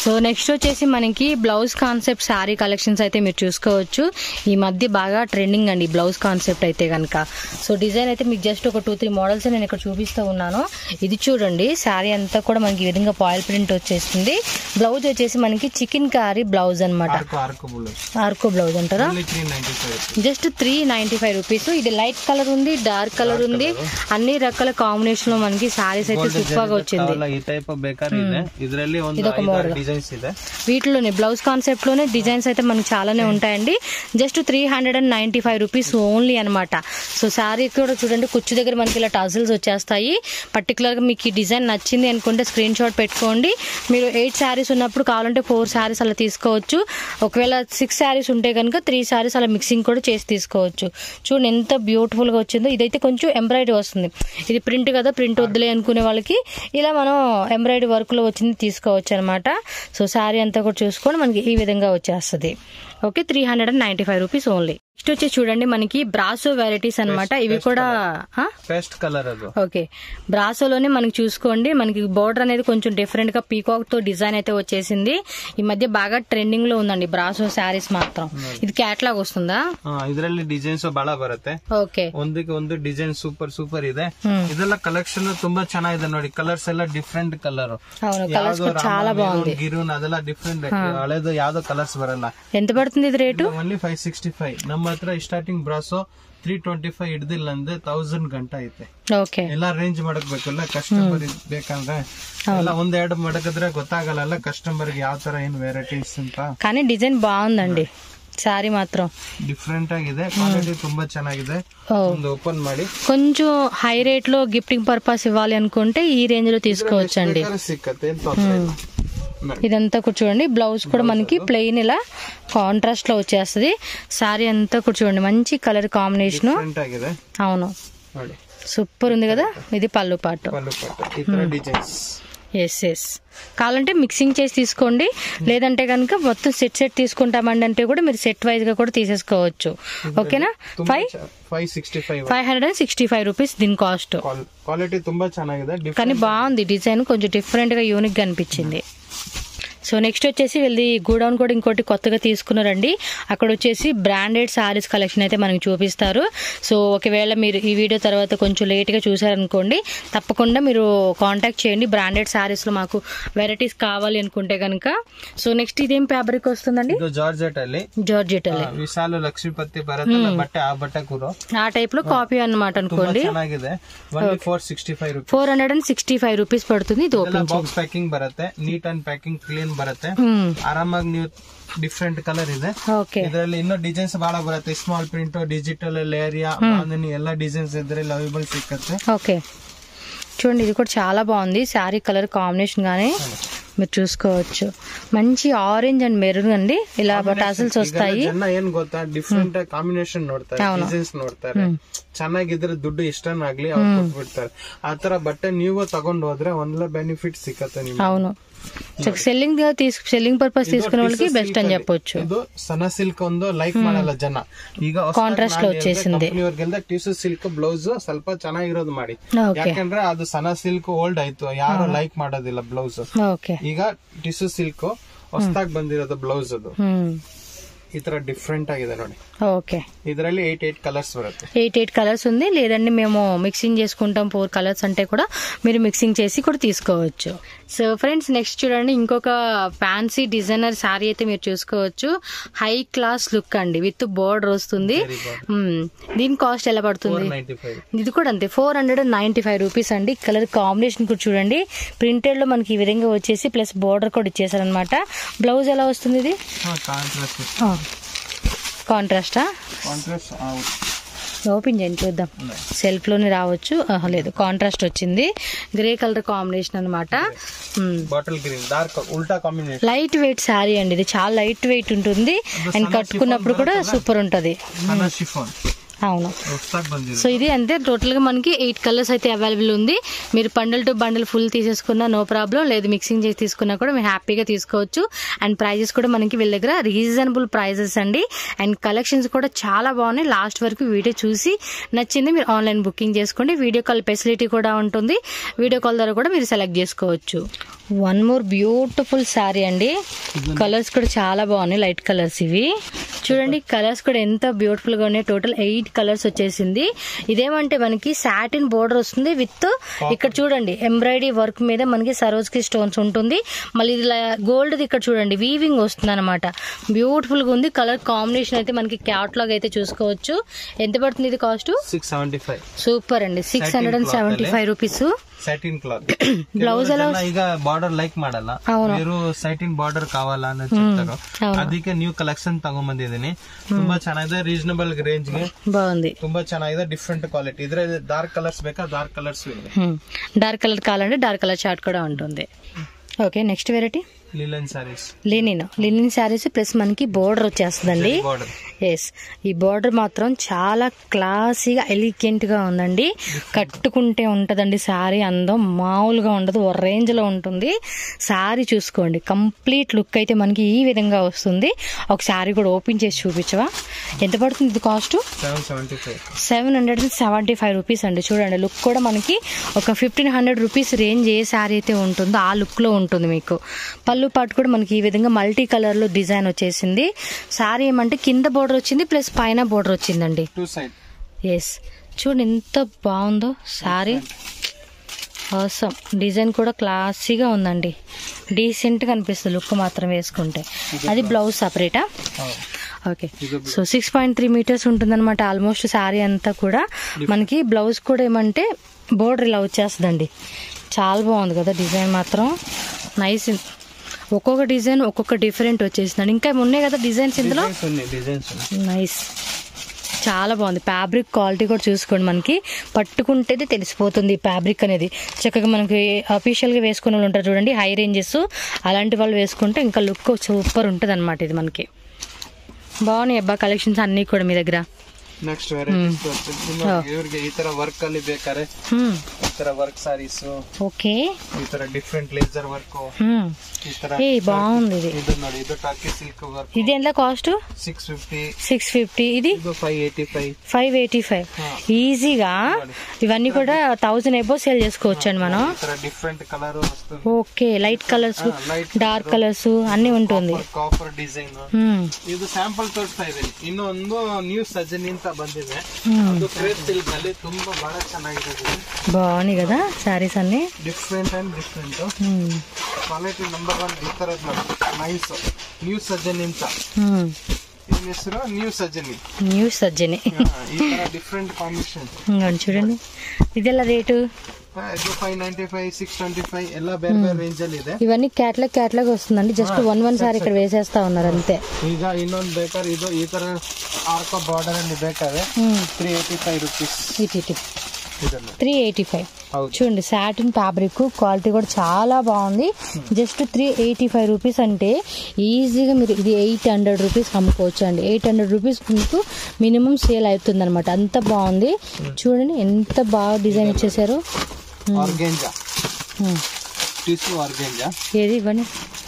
సో నెక్స్ట్ వచ్చేసి మనకి బ్లౌజ్ కాన్సెప్ట్ శారీ కలెక్షన్స్ అయితే మీరు చూసుకోవచ్చు ఈ మధ్య బాగా ట్రెండింగ్ అండి బ్లౌజ్ కాన్సెప్ట్ అయితే కనుక సో డిజైన్ అయితే మీకు జస్ట్ ఒక టూ త్రీ మోడల్స్ నేను ఇక్కడ చూపిస్తూ ఉన్నాను ఇది చూడండి శారీ అంతా కూడా మనకి ఈ విధంగా పాయిల్ ప్రింట్ వచ్చేస్తుంది బ్లౌజ్ వచ్చేసి మనకి చికెన్ కారీ బ్లౌజ్ అన్నమాట ఆర్కు ఆర్కు బుల్లెట్ ఆర్కో బ్లౌజ్ అంటారా only three ninety five just three ninety five rupees ఇది లైట్ కలర్ ఉంది డార్క్ కలర్ ఉంది అన్ని రకాల కాంబినేషన్ లో మనకి శారీస్ అయితే సూపర్ గా వచ్చింది ಈ ಟೈಪ್ ಬೇಕಾದ್ರೆ ಇದೆ ಇದರಲ್ಲಿ ಒಂದು ಇದೊಂದು ಐದಾರು model. ಡಿಸೈನ್ಸ್ ಇದೆ వీటిలోనే బ్లౌజ్ కాన్సెప్ట్ లోనే డిజైన్స్ అయితే మనకి చాలానే ఉంటాయండి just three hundred and ninety five rupees only అనమాట సో శారీ కూడా చూడండి కుచ్చు దగ్గర మనకి ఇలా టజిల్స్ వచ్చేస్తాయి పర్టికులర్ గా మీకు ఈ డిజైన్ నచ్చింది అనుకుంటే స్క్రీన్ షాట్ పెట్టుకోండి మీరు ఎయిట్ శారీస్ ఉన్నప్పుడు కావాలంటే ఫోర్ శారీస్ అలా తీసుకోవచ్చు ఒకవేళ సిక్స్ శారీస్ ఉంటే కనుక త్రీ శారీస్ అలా మిక్సింగ్ కూడా చేసి తీసుకోవచ్చు చూడండి ఎంత బ్యూటిఫుల్ గా వచ్చిందో ఇదైతే కొంచెం ఎంబ్రాయిడరీ వస్తుంది ఇది ప్రింట్ కదా ప్రింట్ వద్దులే అనుకునే వాళ్ళకి ఇలా మనం ఎంబ్రాయిడరీ వర్క్ లో వచ్చింది తీసుకోవచ్చు అనమాట సో శారీ అంతా కూడా చూసుకొని మనకి ఈ విధంగా వచ్చేస్తుంది okay three hundred and ninety five rupees only next వచ్చి చూడండి మనకి బ్రాసో వెరైటీస్ అన్నమాట ఇవి కూడా ఆ? ಪೇಸ್ಟ್ ಕಲರ್ ಅದು ఓకే బ్రాసోలోనే మనకి చూసుకోండి మనకి బోర్డర్ అనేది కొంచెం డిఫరెంట్ గా పీకాక్ తో డిజైన్ అయితే వచ్చేసింది ఈ మధ్య బాగా ట్రెండింగ్ లో ఉందండి బ్రాసో శారీస్ మాత్రం ఇది క్యాట్లాగ్ వస్తుందా ಇದರಲ್ಲಿ ಡಿಸೈನ್ಸ್ ಬಹಳ ಬರುತ್ತೆ ఓకే ಒಂದಕ್ಕೆ ಒಂದು ಡಿಸೈನ್ ಸೂಪರ್ ಸೂಪರ್ ಇದೆ ಹ್ಮ್. ಇದೆಲ್ಲ ಕಲೆಕ್ಷನ್ ತುಂಬಾ ಚೆನ್ನಾಗಿದೆ ನೋಡಿ ಕಲರ್ಸ್ ಎಲ್ಲ ಡಿಫ್ರೆಂಟ್ ಕಲರ್ అవును కలర్స్ కూడా చాలా బాగుంది ಗಿರೂನ್ ಅದೆಲ್ಲ ಡಿಫ್ರೆಂಟ್ ಹಳೇದು ಯಾವ್ದೋ ಕಲರ್ಸ್ ಬರಲ್ಲ ఎంత పడుతుంది ఇది rate only five sixty five ನಮ್ಮ ಹತ್ರ starting brasso three twenty five ಹಿಡ್ದಿಲ್ಲ ಅಂದ್ರೆ ತೌಸಂಡ್ ಗಂಟ ಐತೆ ఓకే ಎಲ್ಲ ರೇಂಜ್ ಮಾಡಕ್ಬೇಕಲ್ಲ ಕಸ್ಟಮರ್ ಬೇಕಂದ್ರೆ ಎಲ್ಲ ಒಂದೆರಡು ಮಡಕಿದ್ರೆ ಗೊತ್ತಾಗಲ್ಲ ಕಸ್ಟಮರ್ ಗೆ ಯಾವ ತರ ಏನ್ ವೆರೈಟೀಸ್ ಅಂತ కానీ డిజైన్ బాగుందండి శారీ మాత్రం ಡಿಫ್ರೆಂಟ್ ಆಗಿದೆ ಕ್ವಾಲಿಟಿ ತುಂಬಾ ಚೆನ್ನಾಗಿದೆ ఓ ಒಂದು ಓಪನ್ ಮಾಡಿ కొంచెం హై రేట్ లో గిఫ్టింగ్ పర్పస్ ఇవ్వాలి అనుకుంటే ఈ రేంజ్ లో తీసుకోవచ్చండి ಬೇಕಾದ್ರೆ ಸಿಕ್ಕತ್ತೆ ಏನ್ ತೊಂದ್ರೆ ಇಲ್ಲ. ನೋಡಿ. ఇదంతా కూడా చూడండి బ్లౌజ్ కూడా మనకి ప్లెయిన్ ఇలా కాంట్రాస్ట్ లో వచ్చేస్తుంది శారీ అంతా కూడా చూడండి మంచి కలర్ కాంబినేషన్ Different ಆಗಿದೆ అవును ನೋಡಿ సూపర్ ఉంది కదా ఇది పళ్ళు పాటు ಪಲ್ಲು ಪಟ್ಟು ಈ ತರ ಡಿಸೈನ್ಸ್ ఎస్ ఎస్ కావాలంటే మిక్సింగ్ చేసి తీసుకోండి లేదంటే కనుక మొత్తం సెట్ సెట్ తీసుకుంటామండి అంటే కూడా మీరు సెట్ వైజ్ గా కూడా తీసేసుకోవచ్చు ఓకేనా five five sixty five five hundred and sixty five rupees దీని కాస్ట్ ಕ್ವಾಲಿಟಿ ತುಂಬಾ ಚೆನ್ನಾಗಿದೆ కానీ ಡಿಫ್ರೆಂಟ್ బాగుంది డిజైన్ కొంచెం డిఫరెంట్ గా యూనిక్ గా అనిపించింది సో నెక్స్ట్ వచ్చేసి వీళ్ళది గోడౌన్ కూడా ఇంకోటి కొత్తగా తీసుకున్నారండి అక్కడ వచ్చేసి బ్రాండెడ్ సారీస్ కలెక్షన్ అయితే మనకి చూపిస్తారు సో ఒకవేళ మీరు ఈ వీడియో తర్వాత కొంచెం లేట్గా చూసారనుకోండి తప్పకుండా మీరు కాంటాక్ట్ చేయండి బ్రాండెడ్ సారీస్లో మాకు వెరైటీస్ కావాలి అనుకుంటే కనుక సో నెక్స్ట్ ఇదేం ఫ్యాబ్రిక్ వస్తుందండి ಇದು ಜಾರ್ಜೆಟ್ ಅಲ್ಲಿ జార్జెట్ ಆ, ವಿಶಾಲು ಲಕ್ಷ್ಮೀಪತಿ ಬರುತ್ತಲ್ಲ ಬಟ್ಟೆ ಆ ಬಟ್ಟೆ ಕೂರು ఆ టైప్ లో కాపీ అన్నమాట ತುಂಬಾ అనుకోండి ಚೆನ್ನಾಗಿದೆ only four sixty five rupees four hundred and sixty five rupees పడుతుంది ఇది ఓపెన్ ಬಾಕ್ಸ್ ಪ್ಯಾಕಿಂಗ್ ಬರುತ್ತೆ ನೀಟ್ ಅಂಡ್ ಪ್ಯಾಕಿಂಗ್ ಕ್ಲೀನ್ ಬರುತ್ತೆ చేయండి ಆರಾಮಾಗಿ ನೀವು ಡಿಫ್ರೆಂಟ್ ಕಲರ್ ಇದೆ ఓకే ಇದರಲ್ಲಿ ಇನ್ನೂ ಡಿಸೈನ್ಸ್ ಬಹಳ ಬರುತ್ತೆ small print digital area bandhani ಎಲ್ಲ ಡಿಸೈನ್ಸ್ ಇದ್ರಲ್ಲಿ ಅವೈಬಲ್ ಸಿಕ್ಕತ್ತೆ ఓకే చూడండి ఇది కూడా చాలా బాగుంది శారీ కలర్ కాంబినేషన్ గానే మీరు చూసుకోవచ్చు మంచి ఆరెంజ్ అండ్ మెరూన్ అండి ఇలా టసల్స్ వస్తాయి ಜನ ಏನ್ ಗೊತ್ತಾ ಡಿಫ್ರೆಂಟ್ ಕಾಂಬಿನೇಷನ್ ನೋಡ್ತಾರೆ ಡಿಸೈನ್ಸ್ ನೋಡ್ತಾರೆ ಚೆನ್ನಾಗಿದ್ರೆ ದುಡ್ಡು ಇಷ್ಟನಾಗ್ಲಿ ಅವ್ರು ಕೊಟ್ಬಿಡ್ತಾರೆ ಆತರ ಬಟ್ಟೆ ನೀವು ತಗೊಂಡ್ ಹೋದ್ರೆ ಒಂದ್ಲ ಬೆನಿಫಿಟ್ ಸಿಕ್ಕತ್ತೆ ನಿಮ್ಗೆ అవును సెల్లింగ్ తీసుకు సెల్లింగ్ పర్పస్ తీసుకునే వాళ్ళకి బెస్ట్ అని చెప్పొచ్చు ಇದು ಸನ ಸಿಲ್ಕ್ ಒಂದು ಲೈಕ್ ಮಾಡಲ್ಲ ಜನ ಈಗ Contrast లో వచ్చేసింది. ಕಂಪನಿಯವ್ರಿಗೆಲ್ಲ ಟಿಶ್ಯೂ ಸಿಲ್ಕ್ ಬ್ಲೌಸ್ ಸ್ವಲ್ಪ ಚೆನ್ನಾಗಿರೋದು ಮಾಡಿ ఓకే ಯಾಕಂದ್ರೆ ಅದು ಸನ ಸಿಲ್ಕ್ ಓಲ್ಡ್ ಆಯ್ತು ಯಾರು ಲೈಕ್ ಮಾಡೋದಿಲ್ಲ ಬ್ಲೌಸ್ ఓకే ಈಗ ಟಿಶ್ಯೂ ಸಿಲ್ಕ್ ಹೊಸದಾಗಿ ಬಂದಿರೋದು ಬ್ಲೌಸ್ ಅದು హ్మ్. ಈ ತರ ಡಿಫ್ರೆಂಟ್ ಆಗಿದೆ ನೋಡಿ ఓకే ಇದರಲ್ಲಿ ಏಟ್ ಏಟ್ ಕಲರ್ಸ್ ಬರುತ್ತೆ ఎయిట్ ఎయిట్ కలర్స్ ఉంది లేదండి మేము మిక్సింగ్ చేసుకుంటాం ఫోర్ కలర్స్ అంటే కూడా మీరు మిక్సింగ్ చేసి కూడా తీసుకోవచ్చు సో ఫ్రెండ్స్ నెక్స్ట్ చూడండి ఇంకొక ఫ్యాన్సీ డిజైనర్ శారీ అయితే మీరు చూసుకోవచ్చు హై క్లాస్ లుక్ అండి విత్ బోర్డర్ వస్తుంది Very good. మ్మ్. దీని కాస్ట్ ఎలా ಫೋರ್ పడుతుంది ನೈಂಟಿ ಫೈವ್ ఇది కూడా అంతే four hundred and ninety five rupees అండి కలర్ కాంబినేషన్ కూడా చూడండి ప్రింటెడ్ లో మనకి ఈ విధంగా వచ్చేసి ప్లస్ బోర్డర్ కూడా ఇచ్చేసారనమాట బ్లౌజ్ ఎలా వస్తుంది ఇది ಕಾಂಟ್ರಾಸ್ಟ್ కాంట్రాస్టా ಕಾಂಟ್ರಾಸ್ಟ್ ఓపెన్ చేయండి చూద్దాం సెల్ఫ్ లోనే రావచ్చు ఆహా, లేదు కాంట్రాస్ట్ వచ్చింది గ్రే కలర్ కాంబినేషన్ అనమాట ಬಾಟಲ್ ಗ್ರೀನ್ ಡಾರ್ಕ್ ಉಲ್ಟಾ ಕಾಂಬಿನೇಷನ್ లైట్ వెయిట్ శారీ అండి ఇది చాలా లైట్ వెయిట్ ఉంటుంది అండ్ కట్టుకున్నప్పుడు కూడా సూపర్ ఉంటది ಸಣ್ಣ ಶಿಫಾನ್ అవును ಹೊಸದಾಗಿ ಬಂದಿದೆ సో ఇది అంతే టోటల్గా మనకి ఎయిట్ కలర్స్ అయితే అవైలబుల్ ఉంది మీరు బండల్ టు బండల్ ఫుల్ తీసేసుకున్నా నో ప్రాబ్లం లేదు మిక్సింగ్ చేసి తీసుకున్నా కూడా మీరు హ్యాపీగా తీసుకోవచ్చు అండ్ ప్రైజెస్ కూడా మనకి వీళ్ళ దగ్గర రీజనబుల్ ప్రైజెస్ అండి అండ్ కలెక్షన్స్ కూడా చాలా బాగున్నాయి లాస్ట్ వరకు వీడియో చూసి నచ్చింది మీరు ఆన్లైన్ బుకింగ్ చేసుకోండి వీడియో కాల్ ఫెసిలిటీ కూడా ఉంటుంది వీడియో కాల్ ద్వారా కూడా మీరు సెలెక్ట్ చేసుకోవచ్చు వన్ మోర్ బ్యూటిఫుల్ శారీ అండి కలర్స్ కూడా చాలా బాగున్నాయి లైట్ కలర్స్ ఇవి చూడండి కలర్స్ కూడా ఎంత బ్యూటిఫుల్ గా ఉన్నాయి టోటల్ ఎయిట్ కలర్స్ వచ్చేసింది ఇదేమంటే మనకి సాటిన్ బోర్డర్ వస్తుంది విత్ ఇక్కడ చూడండి ఎంబ్రాయిడరీ వర్క్ మీద మనకి సరోజ్కి స్టోన్స్ ఉంటుంది మళ్ళీ ఇది గోల్డ్ ఇక్కడ చూడండి వీవింగ్ వస్తుంది అనమాట బ్యూటిఫుల్ గా ఉంది కలర్ కాంబినేషన్ అయితే మనకి క్యాట్లాగ్ అయితే చూసుకోవచ్చు ఎంత పడుతుంది ఇది cost six seventy five super అండి six hundred and seventy five rupees satin cloth Blouse ಎಲ್ಲ- ಈಗ ಬಾರ್ಡರ್ ಲೈಕ್ ಮಾಡಲ್ಲ అవును. మీరు ಸೈಟಿನ್ ಬಾರ್ಡರ್ ಕಾವಾಲ ಅಂತ చెప్తారు అవును. ಅದಕ್ಕೆ ನ್ಯೂ ಕಲೆಕ್ಷನ್ ತಗೊಂಡ್ಬಂದಿದ್ದೀನಿ ತುಂಬಾ ಚೆನ್ನಾಗಿದೆ ರೀಸನಬಲ್ ರೇಂಜ್ ಗೆ బాగుంది ತುಂಬಾ ಚೆನ್ನಾಗಿದೆ ಡಿಫ್ರೆಂಟ್ ಕ್ವಾಲಿಟಿ ಇದ್ರೆ ಡಾರ್ಕ್ కలర్స్ ಬೇಕಾ ಡಾರ್ಕ್ కలర్స్ ಇದೆ డార్క్ కలర్ కావాలంటే డార్క్ కలర్ చార్ట్ కూడా ఉంటుంది okay next variety linen saris linen linen saris plus మనకి బోర్డర్ వచ్చేస్తుందండి బార్డర్ ఎస్ ఈ బార్డర్ మాత్రం చాలా క్లాసీగా ఎలిగెంట్ గా ఉందండి కట్టుకుంటే ఉంటదండి శారీ అందం మామూలుగా ఉండదు ఓ రేంజ్ లో ఉంటుంది శారీ చూసుకోండి కంప్లీట్ లుక్ అయితే మనకి ఈ విధంగా వస్తుంది ఒక శారీ కూడా ఓపెన్ చేసి చూపించవా ఎంత పడుతుంది ఇది cost seven seventy five seven hundred and seventy five rupees అండి చూడండి లుక్ కూడా మనకి ఒక ఫిఫ్టీన్ హండ్రెడ్ రూపీస్ రేంజ్ ఏ శారీ అయితే ఉంటుందో ఆ లుక్లో ఉంటుంది మీకు పళ్ళు పాటు కూడా మనకి ఈ విధంగా మల్టీ కలర్లో డిజైన్ వచ్చేసింది శారీ ఏమంటే కింద బోర్డర్ వచ్చింది ప్లస్ పైన బోర్డర్ వచ్చిందండి టూ సైడ్ ఎస్ చూడండి ఎంత బాగుందో శారీ అవసరం డిజైన్ కూడా క్లాసీగా ఉందండి డీసెంట్గా అనిపిస్తుంది లుక్ మాత్రం వేసుకుంటే అది బ్లౌజ్ సపరేటా ఓకే ఇది so six point three metres ఉంటుందన్నమాట ఆల్మోస్ట్ శారీ అంతా కూడా మనకి బ్లౌజ్ కూడా ఏమంటే బోర్డర్ ఇలా వచ్చేస్తుందండి చాలా బాగుంది కదా డిజైన్ మాత్రం నైస్ ఒక్కొక్క డిజైన్ ఒక్కొక్క డిఫరెంట్ వచ్చేసిందండి ఇంకా ఉన్నాయి కదా డిజైన్స్ ఇందులో డిజైన్స్ ఉన్నాయి డిజైన్స్ ఉన్నాయి నైస్ చాలా బాగుంది ఫ్యాబ్రిక్ క్వాలిటీ కూడా చూసుకోండి మనకి పట్టుకుంటేది తెలిసిపోతుంది ఫ్యాబ్రిక్ అనేది చక్కగా మనకి అఫీషియల్గా వేసుకునే వాళ్ళు ఉంటారు చూడండి హై రేంజెస్ అలాంటి వాళ్ళు వేసుకుంటే ఇంకా లుక్ సూపర్ ఉంటుంది అనమాట ఇది మనకి బాగున్నాయి అబ్బా కలెక్షన్స్ అన్నీ కూడా మీ దగ్గర ನೆಕ್ಸ್ಟ್ ವೆರೈಟೀಸ್ ಇವ್ರಿಗೆ ಈ ತರ ವರ್ಕ್ ಅಲ್ಲಿ ಬೇಕಾದ್ರೆ ಈ ತರ ವರ್ಕ್ ಸಾರೀಸ್ ఓకే ಈ ತರ ಡಿಫ್ರೆಂಟ್ ಲೇಸರ್ ವರ್ಕ್ ಈ ತರ ఏ బాగుంది ఇది ಇದು ನೋಡಿ ಇದು ಟಾಕಿ ಸಿಲ್ಕ್ ವರ್ಕ್ ఇది ఎంత cost six fifty six fifty ఇది ಇದು five eighty five five eighty five ఈజీగా ఇవన్నీ కూడా థౌజండ్ ఎబో సేల్ చేసుకోవచ్చు అండి మనం ಈ ತರ ಡಿಫ್ರೆಂಟ್ ಕಲರ್ ವಸ್ತುಗಳು okay light colours light dark colours అన్నీ ఉంటుంది ಕಾಪರ್ ಡಿಸೈನ್ Hmm. ಇದು ಸ್ಯಾಂಪಲ್ ತೋರಿಸ್ತಾ ಇದ್ದೀನಿ ಇನ್ನೊಂದು ನ್ಯೂ ಸಜನಿ ಅಂತ ಬಂದಿದೆ Hmm. ಅದು ಕ್ರೇಪ್ ಸಿಲ್ಕ್ ಅಲ್ಲಿ ತುಂಬಾ ಬಹಳ ಚೆನ್ನಾಗಿದೆ బాగున్నాయి కదా శారీస్ అన్ని different and different Hmm. Quality number one ಈ ತರದ್ ನೋಡಿ ನೈಸ್ ನ್ಯೂ ಸಜನಿ ಅಂತ Hmm. ಏನ್ ಹೆಸರು ನ್ಯೂ ಸಜನಿ న్యూ సజ్జని ಈ ತರ ಡಿಫ್ರೆಂಟ್ ಕಾಂಬಿನೇಷನ್ ఇంకోండి చూడండి ఇది ఎలా రేటు ಇದು five ninety five six twenty five ಎಲ್ಲ ಬೇರೆ ಬೇರೆ ರೇಂಜ್ ಅಲ್ಲಿ ಇದೆ ఇవన్నీ క్యాట్లాగ్ క్యాట్లాగ్ వస్తుందండి జస్ట్ వన్ వన్ సారీ ఇక్కడ వేసేస్తా ఉన్నారు అంతే ಈಗ ಇನ್ನೊಂದು ಬೇಕಾದ್ರೆ ಇದು ಈ ತರ ಆರ್ಕ್ ಬಾರ್ಡರ್ ಅಲ್ಲಿ ಬೇಕಾದ್ರೆ Hmm. Three eighty five rupees ఇటు ఇటు ಇದನ್ನು త్రీ ఎయిటీ ఫైవ్ ಹೌದು చూడండి సాటిన్ ఫ్యాబ్రిక్ క్వాలిటీ కూడా చాలా బాగుంది just three eighty five rupees అంటే ఈజీగా మీరు ఇది ఎయిట్ హండ్రెడ్ రూపీస్ అమ్ముకోవచ్చు అండి ఎయిట్ హండ్రెడ్ రూపీస్ మీకు మినిమం సేల్ అవుతుంది అనమాట అంత బాగుంది చూడండి ఎంత బాగా డిజైన్ ఇచ్చేసారు ಆರ್ಗೆಂಜಾ Hmm. ಟಿಶ್ಯೂ ಆರ್ಗೆಂಜಾ ఏది ఇవ్వండి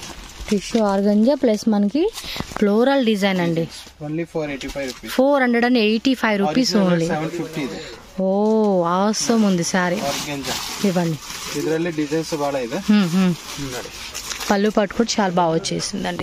టిష్యూ ఆర్గంజా ప్లస్ మనకి ఫ్లోరల్ డిజైన్ అండి only four eighty five rupees four hundred and eighty five rupees only seven fifty ಇದೆ ఓ ఆసం ఉంది సారీ ಆರ್ಗೆಂಜಾ ఇవ్వండి ಇದರಲ್ಲಿ ಡಿಸೈನ್ಸ್ ಬಹಳ ಇದೆ హ్మ్, హ్మ్. ನೋಡಿ పళ్ళు పట్టు కూడా చాలా బాగా వచ్చేసిందండి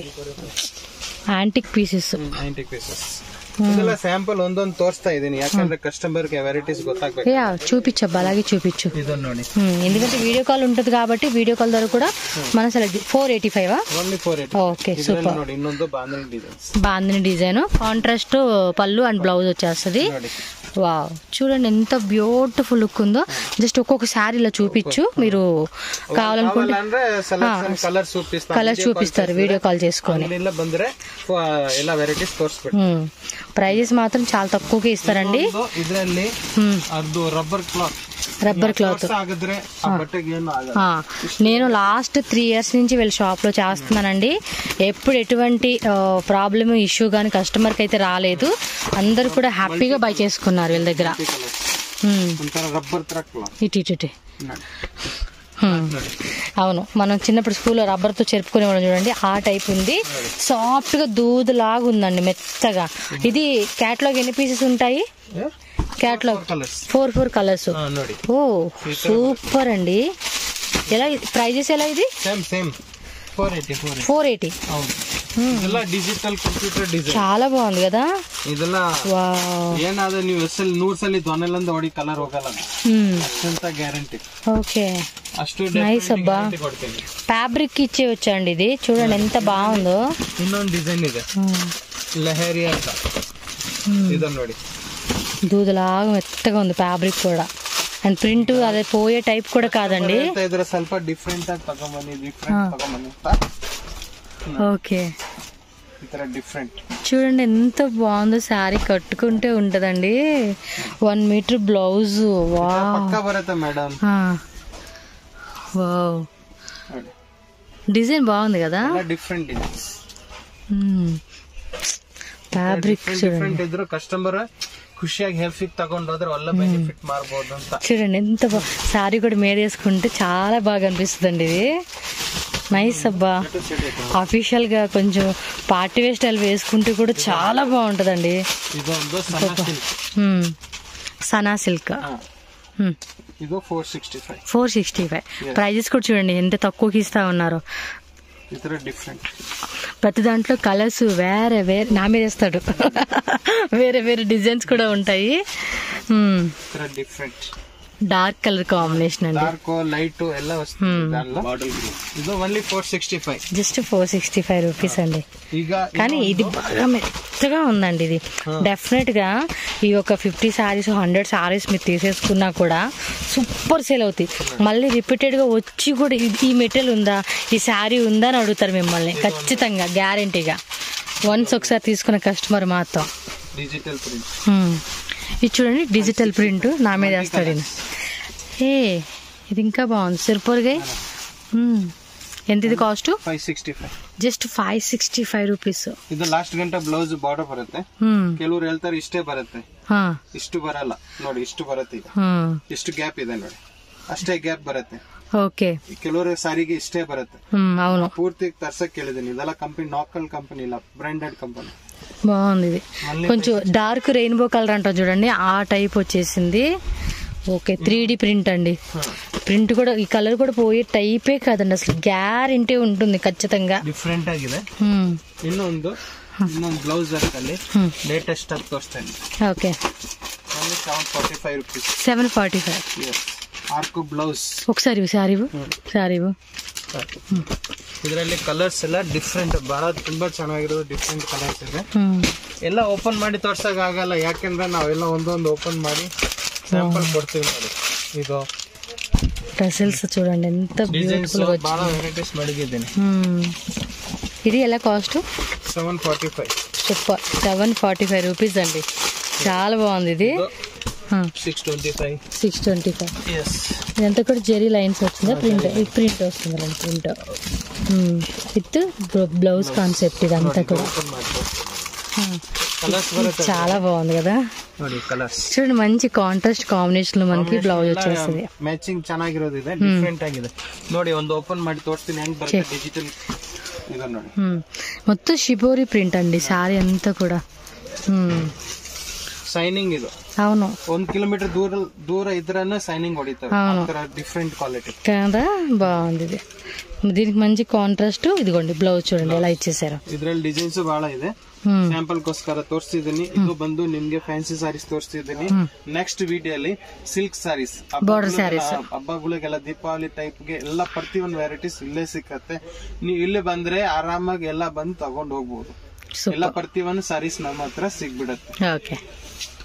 యాంటిక్ పీసెస్ ನೈಂಟಿ ಪೀಸಸ್ ಇದೆಲ್ಲ ಸ್ಯಾಂಪಲ್ ಒಂದೊಂದು ತೋರಿಸ್ತಾ ಇದೀನಿ ಯಾಕಂದ್ರೆ ಕಸ್ಟಮರ್ ಗೆ ವೆರೈಟೀಸ್ ಗೊತ್ತಾಗ್ಬೇಕು యా చూపించబ్బా అలాగే చూపించు ಇದನ್ನ ನೋಡಿ హ్మ్, ఎందుకంటే వీడియో కాల్ ఉంటుంది కాబట్టి వీడియో కాల్ ద్వారా కూడా మనం select four eighty five only four eighty okay ಇದರಲ್ಲಿ సూపర్ ನೋಡಿ ಇನ್ನೊಂದು ಬಾಂಧನಿ ಡಿಸೈನ್ಸ್ బాగుంది డిజైన్ కాంట్రాస్ట్ పళ్ళు అండ్ బ్లౌజ్ వచ్చేస్తుంది ನೋಡಿ వావ్ చూడండి ఎంత బ్యూటిఫుల్ లుక్ ఉందో జస్ట్ ఒక్కొక్క శారీ ఇలా చూపించు మీరు కావాలనుకుంటే ಅಂದ್ರೆ ಸೆಲೆಕ್ಷನ್ ಕಲರ್ చూపిస్తాను కలర్ చూపిస్తారు వీడియో కాల్ చేసుకొని ಅಂಗಡಿಯಿಂದ ಬಂದ್ರೆ ಫ- ಎಲ್ಲ ವೆರೈಟೀಸ್ ತೋರಿಸ್ಬಿಟ್ಟು ప్రైజెస్ మాత్రం చాలా తక్కువకే ఇస్తారండి ಇದರಲ್ಲಿ హ్మ్, ಅದು ರಬ್ಬರ್ ಕ್ಲಾತ್ రబ్బర్ క్లాత్ ವರ್ಷ ಆಗಿದ್ರೆ ಆ ಬಟ್ಟೆಗೆ ಏನು ಆಗಲ್ಲ ఆ, నేను లాస్ట్ త్రీ ఇయర్స్ నుంచి వీళ్ళ షాప్లో చేస్తున్నానండి ఎప్పుడు ఎటువంటి ప్రాబ్లమ్ ఇష్యూ కానీ కస్టమర్కి అయితే రాలేదు అందరూ కూడా హ్యాపీగా బై చేసుకున్నారు వీళ్ళ దగ్గర ఉమ్, ಒಂಥರ రబ్బర్ ತರ ಕ್ಲಾತ್ ఇటు ఇటు ఇటు ఉమ్, అవును మనం చిన్నప్పుడు స్కూల్లో రబ్బర్తో చెరుపుకునేవాళ్ళం చూడండి ఆ టైప్ ఉంది సాఫ్ట్గా దూదులాగా ఉందండి మెత్తగా ఇది క్యాట్లాగ్ ఎన్ని పీసెస్ ఉంటాయి catalogue colours four four colours ನೋಡಿ ఓ సూపర్ అండి ఎలా ప్రైజెస్ ఎలా ఇది same same four eighty four four eighty ಹೌದು ಇದೆಲ್ಲ ಡಿಜಿಟಲ್ ಕಂಪ್ಯೂಟರ್ ಡಿಸೈನ್ చాలా బాగుంది కదా ಇದೆಲ್ಲ వావ్ ಏನಾದ್ರೆ ನೀವು ಎಸ್ಎಲ್ ನೂರ್ ಸಲ ದೊನೆಲ್ಲಂದ ಹೊಡಿ ಕಲರ್ ಹೋಗಲ್ಲ ಅಷ್ಟಂತ ಗ್ಯಾರಂಟಿ ఓకే ಅಷ್ಟು Nice ಅಬ್ಬಾ. ಗ್ಯಾರಂಟಿ ಕೊಡ್ತೀನಿ ఫ్యాబ్రిక్ ఇచ్చేవచ్చండి ఇది చూడండి ఎంత బాగుందో ಇನ್ನೊಂದು ಡಿಸೈನ್ ಇದೆ ಲಹರಿ ಅಂತ ಇದನ್ನ ನೋಡಿ దూదలాగా మెత్తగా ఉంది ఫ్యాబ్రిక్ కూడా అండ్ ప్రింట్ అదే పోయే టైప్ కూడా కాదండి ಅಂತ ಇದ್ರೆ ಸ್ವಲ್ಪ ಡಿಫ್ರೆಂಟ್ ಆಗಿ ತಗೊಂಬನ್ನಿ ಡಿಫ್ರೆಂಟ್ ತಗೊಂಬನ್ನಿ ಅಂತ ఓకే ಈ ತರ ಡಿಫ್ರೆಂಟ್ చూడండి ఎంత బాగుందో శారీ కట్టుకుంటే ఉంటదండి వన్ మీటర్ బ్లౌజ్ వా ಪಕ್ಕ ಬರುತ್ತೆ ಮೇಡಮ್ వావ్ డిజైన్ బాగుంది కదా ಎಲ್ಲ ಡಿಫ್ರೆಂಟ್ ಇದೆ ఫ్యాబ్రిక్ చూడండి ಡಿಫ್ರೆಂಟ್ ಇದ್ರು ಕಸ್ಟಮರ್ ಖುಷಿಯಾಗಿ ಹೆಲ್ಫಿಗ್ ತಗೊಂಡ್ ಹೋದ್ರೆ ಒಳ್ಳೆ ಬೆನಿಫಿಟ್ ಮಾಡ್ಬೋದು ಅಂತ చూడండి ఎంత బా శారీ కూడా మీద వేసుకుంటే చాలా బాగా అనిపిస్తుంది ఇది నైస్ అబ్బా అఫీషియల్ గా కొంచెం పార్టీ వేర్ స్టైల్ వేసుకుంటే కూడా చాలా బాగుంటదండి ಇದೊಂದು ಸಣ್ಣ ಸಿಲ್ಕ್ హ్మ్. సనా సిల్క్ ಇದು four sixty five four sixty five prices కూడా చూడండి ఎంత తక్కువకి ఇస్తా ఉన్నారు ಈ ತರ ಡಿಫ್ರೆಂಟ್ ప్రతి దాంట్లో కలర్స్ వేరే వేరే నా మీద వేస్తాడు వేరే వేరే డిజైన్స్ కూడా ఉంటాయి ಈ ತರ ಡಿಫ್ರೆಂಟ್ డార్క్ కలర్ కాంబినేషన్ అండి ಡಾರ್ಕ್ ಲೈಟ್ ಎಲ್ಲ ವಸ್ತು ಇದು only four sixty five just four sixty five rupees అండి ಈಗ కానీ ఇది బాగా మెత్తగా ఉందండి ఇది డెఫినెట్ గా ఈ ఒక ఫిఫ్టీ సారీస్ హండ్రెడ్ సారీస్ మీరు తీసేసుకున్నా కూడా సూపర్ సేల్ అవుతాయి మళ్ళీ రిపీటెడ్ గా వచ్చి కూడా ఇది- ఈ మెటీరియల్ ఉందా ఈ శారీ ఉందా అని అడుగుతారు మిమ్మల్ని ఖచ్చితంగా గ్యారంటీగా వన్స్ ఒకసారి తీసుకున్న కస్టమర్ మాత్రం ಡಿಜಿಟಲ್ ಪ್ರಿಂಟ್ హ్మ్. ఇది చూడండి డిజిటల్ ప్రింట్ నా మీద వేస్తాడు ఈయన. ఏ ఇది ఇంకా బాగుంది సిర్పూర్గా ఎంత ఇది cost five sixty five just five sixty five rupees ಇದು ಲಾಸ್ಟ್ ಗಂಟೆ ಬ್ಲೌಸ್ ಬಾರ್ಡರ್ ಬರುತ್ತೆ ಕೆಲವ್ರು ಹೇಳ್ತಾರೆ ಇಷ್ಟೇ ಬರುತ್ತೆ ಇಷ್ಟು ಬರಲ್ಲ ನೋಡಿ ಇಷ್ಟು ಬರುತ್ತೆ ಈಗ ಇಷ್ಟು ಗ್ಯಾಪ್ ಇದೆ ನೋಡಿ ಅಷ್ಟೇ ಗ್ಯಾಪ್ ಬರುತ್ತೆ ఓకే ಕೆಲವರು ಸಾರಿಗೆ ಇಷ್ಟೇ ಬರುತ್ತೆ హ్మ్, అవును ಪೂರ್ತಿ ತರ್ಸಕ್ ಕೇಳಿದೀನಿ ಇದೆಲ್ಲ ಕಂಪನಿ ನಾಕಲ್ ಕಂಪನಿ ಇಲ್ಲ ಬ್ರಾಂಡೆಡ್ ಕಂಪನಿ బాగుంది ఇది మళ్ళీ కొంచెం డార్క్ రెయిన్బో కలర్ అంటాం చూడండి ఆ టైప్ వచ్చేసింది ఓకే త్రీ డి ప్రింట్ అండి ప్రింట్ కూడా ఈ కలర్ కూడా పోయే టైపే కాదండి అసలు గ్యారంటీ ఉంటుంది ఖచ్చితంగా ಡಿಫ್ರೆಂಟ್ ಆಗಿದೆ హ్మ్, ಇನ್ನೊಂದು ಇನ್ನೊಂದು ಬ್ಲೌಸ್ ಅಲ್ಲಿ హ్మ్, ಲೇಟೆಸ್ಟ್ ಆಗಿ ತೋರಿಸ್ತೇನೆ okay only seven forty five rupees seven forty five ಆರ್ಕು ಬ್ಲೌಸ್ ఒకసారి ఇవ్వు, సారీ ఇవ్వు. సారీ ఇవ్వు. ಇದರಲ್ಲಿ ಕಲರ್ಸ್ ಎಲ್ಲ ಡಿಫ್ರೆಂಟ್ ಬಹಳ ತುಂಬಾ ಚೆನ್ನಾಗಿರೋದು ಡಿಫ್ರೆಂಟ್ ಕಲರ್ಸ್ ಇದೆ హ్మ్, ಎಲ್ಲ ಓಪನ್ ಮಾಡಿ ತೋರ್ಸಕ್ ಆಗಲ್ಲ ಯಾಕೆಂದ್ರೆ ನಾವೆಲ್ಲ ಒಂದೊಂದು ಓಪನ್ ಮಾಡಿ ಸ್ಯಾಂಪಲ್ ಕೊಡ್ತೀವಿ ನೋಡಿ ಇದು టసల్స్ చూడండి ఎంత ಡಿಸೈನ್ಸ್ బ్యూటిఫుల్ గా ಬಹಳ ವೆರೈಟೀಸ್ ಮಡಗಿದ್ದೀನಿ హ్మ్. ఇది ఎలా cost seven forty five super seven forty five rupees అండి చాలా బాగుంది ఇది six twenty five six twenty five yes ఇదంతా కూడా జెరీ లైన్స్ వచ్చిందా ప్రింట్ ఇది ప్రింట్ వస్తుంది రండి ప్రింట్ విత్ బ్లౌజ్ కాన్సెప్ట్ ఇదంతా కూడా ಓಪನ್ ಮಾಡ್ಬೋದು Hmm. ಕಲರ್ಸ್ ಬರುತ್ತೆ చాలా బాగుంది కదా ನೋಡಿ ಕಲರ್ಸ್ చూడండి మంచి కాంట్రాస్ట్ కాంబినేషన్ లో మనకి బ్లౌజ్ వచ్చేస్తుంది ಮ್ಯಾಚಿಂಗ್ ಚೆನ್ನಾಗಿರೋದಿದೆ ಡಿಫ್ರೆಂಟ್ ಆಗಿದೆ ನೋಡಿ ಒಂದು ಓಪನ್ ಮಾಡಿ ತೋರಿಸ್ತೀನಿ ಹೆಂಗ್ ಬರುತ್ತೆ ಡಿಜಿಟಲ್ ಇದು ನೋಡಿ Hmm. మొత్తం షిబోరి ప్రింట్ అండి శారీ అంతా కూడా Hmm. ಸೈನಿಂಗ್ ಇದು అవును ಒಂದ್ ಕಿಲೋಮೀಟರ್ ದೂರ ದೂರ ಇದ್ರನ್ನ ಸೈನಿಂಗ್ ಹೊಡಿತಾರೆ అవును. ಆ ತರ ಡಿಫ್ರೆಂಟ್ ಕ್ವಾಲಿಟಿ కదా బాగుంది ఇది దీనికి మంచి కాంట్రాస్ట్ ఇదిగోండి బ్లౌజ్ చూడండి ఎలా ఇచ్చేసారు ಇದ್ರಲ್ಲಿ ಡಿಸೈನ್ಸ್ ಬಹಳ ಇದೆ Hmm. ಸ್ಯಾಂಪಲ್ಗೋಸ್ಕರ ತೋರಿಸ್ತಿದ್ದೀನಿ ಇದು ಬಂದು ನಿಮ್ಗೆ ಫ್ಯಾನ್ಸಿ ಸಾರೀಸ್ ತೋರಿಸ್ತಿದ್ದೀನಿ ನೆಕ್ಸ್ಟ್ ವಿಡಿಯೋಲಿ ಸಿಲ್ಕ್ ಸಾರೀಸ್ Border sarees. ಹಬ್ಬಗಳಿಗೆಲ್ಲ ದೀಪಾವಳಿ ಟೈಪ್ ಗೆ ಎಲ್ಲ ಪ್ರತಿಯೊಂದು ವೆರೈಟೀಸ್ ಇಲ್ಲೇ ಸಿಕ್ಕತ್ತೆ ನೀವು ಇಲ್ಲಿ ಬಂದ್ರೆ ಆರಾಮಾಗಿ ಎಲ್ಲ ಬಂದು ತಗೊಂಡ್ ಹೋಗ್ಬೋದು ಎಲ್ಲ సూపర్ ಪ್ರತಿಯೊಂದು ಸಾರೀಸ್ ನಮ್ಮ ಹತ್ರ ಸಿಗ್ಬಿಡತ್ತೆ ఓకే